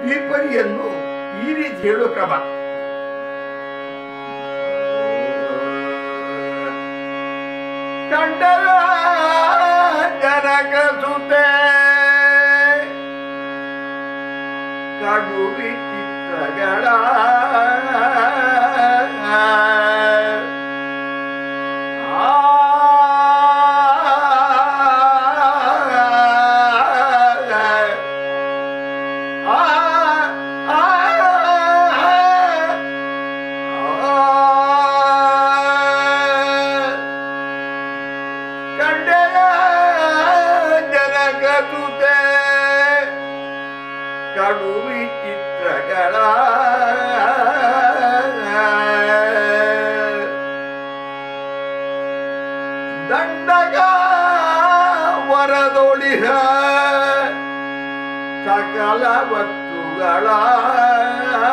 ದ್ವಿಪದಿಯನ್ನು ಈ ರೀತಿ ಹೇಳುವ ಕ್ರಮ ಕಂಡರ ಜನಕ ಸುತೆ ಕಡು ವಿಚಿತ್ರಗಳ ಕಂಡಯ ಜನಕ ಸುತೆ ಕಡು ವಿಚಿತ್ರಗಳ ದಂಡಗ ವರದೊಳಿಹ ಸಕಲ ವಸ್ತುಗಳ